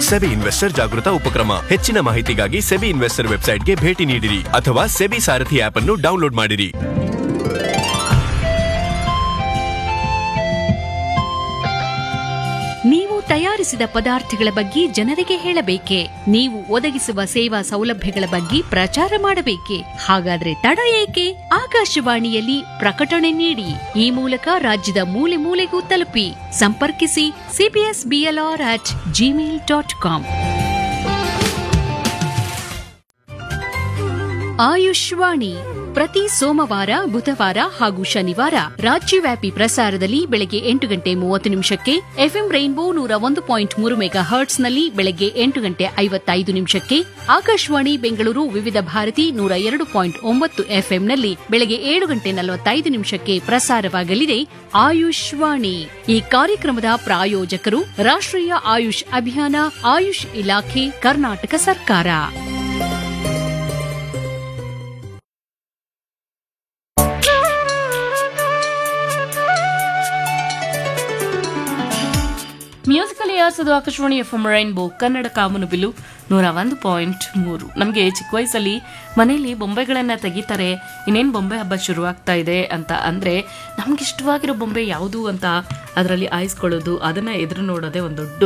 SEBI investor ಜಾಗೃತ ಉಪಕ್ರಮ ಹೆಚ್ಚಿನ ಮಾಹಿತಿಗಾಗಿ ಸೆಬಿ ಇನ್ವೆಸ್ಟರ್ ವೆಬ್ಸೈಟ್ಗೆ ಭೇಟಿ ನೀಡಿರಿ ಅಥವಾ ಸೆಬಿ ಸಾರಥಿ ಆಪ್ ಅನ್ನು ಡೌನ್ಲೋಡ್ ಮಾಡಿರಿ ನೀವು ತಯಾರಿಸಿದ ಪದಾರ್ಥಗಳ ಬಗ್ಗೆ ಜನರಿಗೆ ಹೇಳಬೇಕೆ ನೀವು ಒದಗಿಸುವ ಸೇವಾ ಸೌಲಭ್ಯಗಳ ಬಗ್ಗೆ ಪ್ರಚಾರ ಮಾಡಬೇಕೆ ಹಾಗಾದ್ರೆ ತಡ ಏಕೆ ಆಕಾಶವಾಣಿಯಲ್ಲಿ ಪ್ರಕಟಣೆ ನೀಡಿ ಈ ಮೂಲಕ ರಾಜ್ಯದ ಮೂಲೆ ಮೂಲೆಗೂ ತಲುಪಿ ಸಂಪರ್ಕಿಸಿ CBS BLR at gmail dot com Ayushvani ಪ್ರತಿ ಸೋಮವಾರ ಬುಧವಾರ ಹಾಗೂ ಶನಿವಾರ ರಾಜ್ಯವ್ಯಾಪಿ ಪ್ರಸಾರದಲ್ಲಿ ಬೆಳಗ್ಗೆ ಎಂಟು ಗಂಟೆ ಮೂವತ್ತು ನಿಮಿಷಕ್ಕೆ ಎಫ್ಎಂ ರೈನ್ಬೋ ನೂರ ಒಂದು ಪಾಯಿಂಟ್ ಮೂರು ಮೆಗಾ ಹರ್ಟ್ಸ್ನಲ್ಲಿ ಬೆಳಗ್ಗೆ ಎಂಟು ಗಂಟೆ ಐವತ್ತೈದು ನಿಮಿಷಕ್ಕೆ ಆಕಾಶವಾಣಿ ಬೆಂಗಳೂರು ವಿವಿಧ ಭಾರತಿ ನೂರ ಎರಡು ಪಾಯಿಂಟ್ ಒಂಬತ್ತು ಎಫ್ಎಂನಲ್ಲಿ ಬೆಳಗ್ಗೆ ಏಳು ಗಂಟೆ ನಲವತ್ತೈದು ನಿಮಿಷಕ್ಕೆ ಪ್ರಸಾರವಾಗಲಿದೆ ಆಯುಷ್ವಾಣಿ ಈ ಕಾರ್ಯಕ್ರಮದ ಪ್ರಾಯೋಜಕರು ರಾಷ್ಟ್ರೀಯ ಆಯುಷ್ ಅಭಿಯಾನ ಆಯುಷ್ ಇಲಾಖೆ ಕರ್ನಾಟಕ ಸರ್ಕಾರ ಮ್ಯೂಸಿಕಲ್ ಇಯರ್ಸ್ ಅದು Akashvani F M rainbow Kannada ಕಾಮನು ಬಿಲ್ಲು ನೂರ ಒಂದು ಪಾಯಿಂಟ್ ಮೂರು ನಮಗೆ ಚಿಕ್ಕ ವಯಸ್ಸಲ್ಲಿ ಮನೆಯಲ್ಲಿ ಬೊಂಬೆಗಳನ್ನ ತೆಗಿತಾರೆ ಇನ್ನೇನು ಬೊಂಬೆ ಹಬ್ಬ ಶುರುವಾಗ್ತಾ ಇದೆ ಅಂತ ಅಂದ್ರೆ ನಮ್ಗೆ ಇಷ್ಟವಾಗಿರೋ ಬೊಂಬೆ ಯಾವುದು ಅಂತ ಅದರಲ್ಲಿ ಆಯಿಸ್ಕೊಳ್ಳೋದು ಅದನ್ನ ಎದುರು ನೋಡೋದೇ ಒಂದು ದೊಡ್ಡ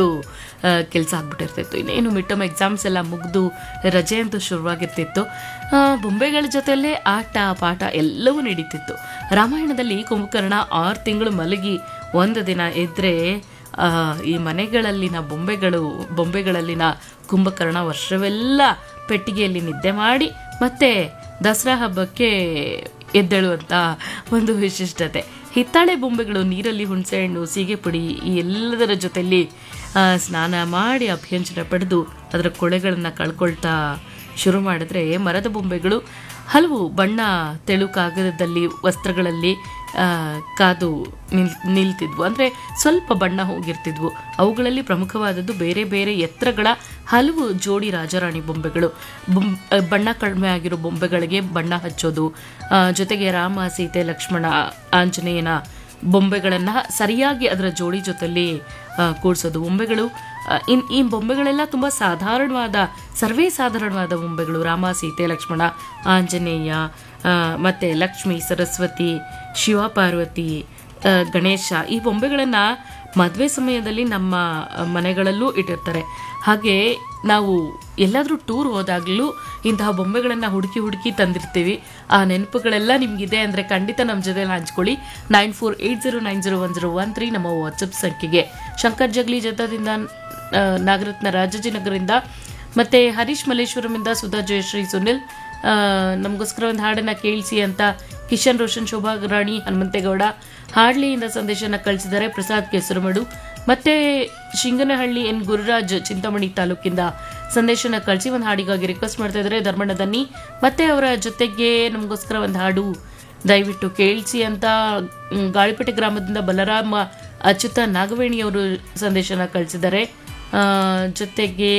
ಕೆಲಸ ಆಗ್ಬಿಟ್ಟಿರ್ತಿತ್ತು ಇನ್ನೇನು ಮಿಡ್ ಟರ್ಮ್ ಎಕ್ಸಾಮ್ಸ್ ಎಲ್ಲ ಮುಗಿದು ರಜೆ ಅಂತೂ ಶುರುವಾಗಿರ್ತಿತ್ತು ಆ, ಬೊಂಬೆಗಳ ಜೊತೆಯಲ್ಲೇ ಆಟ ಪಾಠ ಎಲ್ಲವೂ ನಡೀತಿತ್ತು ರಾಮಾಯಣದಲ್ಲಿ ಕುಂಭಕರ್ಣ ಆರು ತಿಂಗಳು ಮಲಗಿ ಒಂದು ದಿನ ಎದ್ರೆ ಆ, ಈ ಮನೆಗಳಲ್ಲಿನ ಬೊಂಬೆಗಳು ಬೊಂಬೆಗಳಲ್ಲಿನ ಕುಂಭಕರ್ಣ ವರ್ಷವೆಲ್ಲ ಪೆಟ್ಟಿಗೆಯಲ್ಲಿ ನಿದ್ದೆ ಮಾಡಿ ಮತ್ತೆ ದಸರಾ ಹಬ್ಬಕ್ಕೆ ಎದ್ದೇಳುವಂತ ಒಂದು ವಿಶಿಷ್ಟತೆ ಹಿತ್ತಾಳೆ ಬೊಂಬೆಗಳು ನೀರಲ್ಲಿ ಹುಣಸೆಹಣ್ಣು ಸೀಗೆ ಪುಡಿ ಈ ಎಲ್ಲದರ ಜೊತೆಯಲ್ಲಿ ಆ, ಸ್ನಾನ ಮಾಡಿ ಅಭ್ಯಂಜನ ಪಡೆದು ಅದರ ಕೊಳೆಗಳನ್ನು ಕಳ್ಕೊಳ್ತಾ ಶುರು ಮಾಡಿದ್ರೆ ಮರದ ಬೊಂಬೆಗಳು ಹಲವು ಬಣ್ಣ ತೆಳು ಕಾಗದದಲ್ಲಿ ವಸ್ತ್ರಗಳಲ್ಲಿ ಆ, ಕಾದು ನಿಲ್ ನಿಲ್ತಿದ್ವು ಅಂದರೆ ಸ್ವಲ್ಪ ಬಣ್ಣ ಹೋಗಿರ್ತಿದ್ವು ಅವುಗಳಲ್ಲಿ ಪ್ರಮುಖವಾದದ್ದು ಬೇರೆ ಬೇರೆ ಎತ್ತರಗಳ ಹಲವು ಜೋಡಿ ರಾಜಾರಾಣಿ ಬೊಂಬೆಗಳು ಬೊಂ- ಆ, ಬಣ್ಣ ಕಡಿಮೆ ಆಗಿರೋ ಬೊಂಬೆಗಳಿಗೆ ಬಣ್ಣ ಹಚ್ಚೋದು ಆ, ಜೊತೆಗೆ ರಾಮ ಸೀತೆ ಲಕ್ಷ್ಮಣ ಆಂಜನೇಯನ ಬೊಂಬೆಗಳನ್ನು ಸರಿಯಾಗಿ ಅದರ ಜೋಡಿ ಜೊತೆಲಿ ಆ, ಕೂಡ್ಸೋದು ಬೊಂಬೆಗಳು ಆ, ಇನ್ ಈ ಬೊಂಬೆಗಳೆಲ್ಲ ತುಂಬ ಸಾಧಾರಣವಾದ ಸರ್ವೇ ಸಾಧಾರಣವಾದ ಬೊಂಬೆಗಳು ರಾಮ ಸೀತೆ ಲಕ್ಷ್ಮಣ ಆಂಜನೇಯ ಆ, ಮತ್ತೆ ಲಕ್ಷ್ಮಿ ಸರಸ್ವತಿ ಶಿವ ಪಾರ್ವತಿ ಆ, ಗಣೇಶ ಈ ಬೊಂಬೆಗಳನ್ನು ಮದುವೆ ಸಮಯದಲ್ಲಿ ನಮ್ಮ ಮನೆಗಳಲ್ಲೂ ಇಟ್ಟಿರ್ತಾರೆ ಹಾಗೆ ನಾವು ಎಲ್ಲಾದರೂ ಟೂರ್ ಹೋದಾಗಲೂ ಇಂತಹ ಬೊಂಬೆಗಳನ್ನು ಹುಡುಕಿ ಹುಡುಕಿ ತಂದಿರ್ತೀವಿ ಆ ನೆನಪುಗಳೆಲ್ಲ ನಿಮಗಿದೆ ಅಂದರೆ ಖಂಡಿತ ನಮ್ಮ ಜೊತೆ ಹಂಚ್ಕೊಳ್ಳಿ nine four eight zero nine zero one zero one three ನಮ್ಮ ವಾಟ್ಸಪ್ ಸಂಖ್ಯೆಗೆ ಶಂಕರ್ ಜಗ್ಲಿ ಜತದಿಂದ ಆ, ನಾಗರತ್ನ ರಾಜಾಜಿನಗರದಿಂದ ಮತ್ತೆ ಹರೀಶ್ ಮಲ್ಲೇಶ್ವರಮಿಂದ ಸುಧಾ ಜಯಶ್ರೀ ಸುನಿಲ್ ಆ, ನಮಗೋಸ್ಕರ ಒಂದು ಹಾಡನ್ನ ಕೇಳಿಸಿ ಅಂತ ಕಿಶನ್ ರೋಷನ್ ಶೋಭಾ ರಾಣಿ ಹನುಮಂತೇಗೌಡ ಹಾಡ್ಲಿಯಿಂದ ಸಂದೇಶನ ಕಳಿಸಿದ್ದಾರೆ ಪ್ರಸಾದ್ ಕೆಸರುಮಡು ಮತ್ತೆ ಶಿಂಗನಹಳ್ಳಿ ಎನ್ ಗುರುರಾಜ್ ಚಿಂತಾಮಣಿ ತಾಲೂಕಿಂದ ಸಂದೇಶನ ಕಳಿಸಿ ಒಂದು ಹಾಡಿಗಾಗಿ ರಿಕ್ವೆಸ್ಟ್ ಮಾಡ್ತಾ ಇದ್ದಾರೆ ಧರ್ಮಣ್ಣ ದನ್ನಿ ಮತ್ತೆ ಅವರ ಜೊತೆಗೆ ನಮಗೋಸ್ಕರ ಒಂದು ಹಾಡು ದಯವಿಟ್ಟು ಕೇಳಿಸಿ ಅಂತ ಮ್, ಗಾಳಿಪೇಟೆ ಗ್ರಾಮದಿಂದ ಬಲರಾಮ ಅಚ್ಯುತ ನಾಗವೇಣಿ ಅವರು ಸಂದೇಶನ ಕಳಿಸಿದ್ದಾರೆ ಆ, ಜೊತೆಗೆ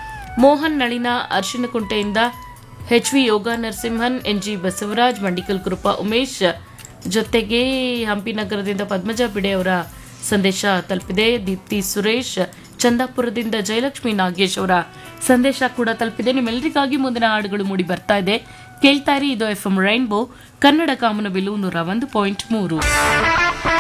ಮೋಹನ್ ನಳಿನ ಅರ್ಶಿನಕುಂಟೆಯಿಂದ H V Yoga Narasimhan N G Basavaraj Mandikal Krupa Umesh ಜೊತೆಗೆ ಹಂಪಿ ನಗರದಿಂದ ಪದ್ಮಜ ಪಿಡೆ ಅವರ ಸಂದೇಶ ತಲುಪಿದೆ ದೀಪ್ತಿ ಸುರೇಶ್ ಚಂದಾಪುರದಿಂದ ಜಯಲಕ್ಷ್ಮಿ ನಾಗೇಶ್ ಅವರ ಸಂದೇಶ ಕೂಡ ತಲುಪಿದೆ ನಿಮ್ಮೆಲ್ಲರಿಗಾಗಿ ಮುಂದಿನ ಹಾಡುಗಳು ಮೂಡಿ ಬರ್ತಾ ಇದೆ ಕೇಳ್ತಾ ಇರಿ ಇದು ಎಫ್ ಎಂ ರೈನ್ಬೋ ಕನ್ನಡ ಕಾಮನಬಿಲ್ಲು ನೂರ ಒಂದು ಪಾಯಿಂಟ್ ಮೂರು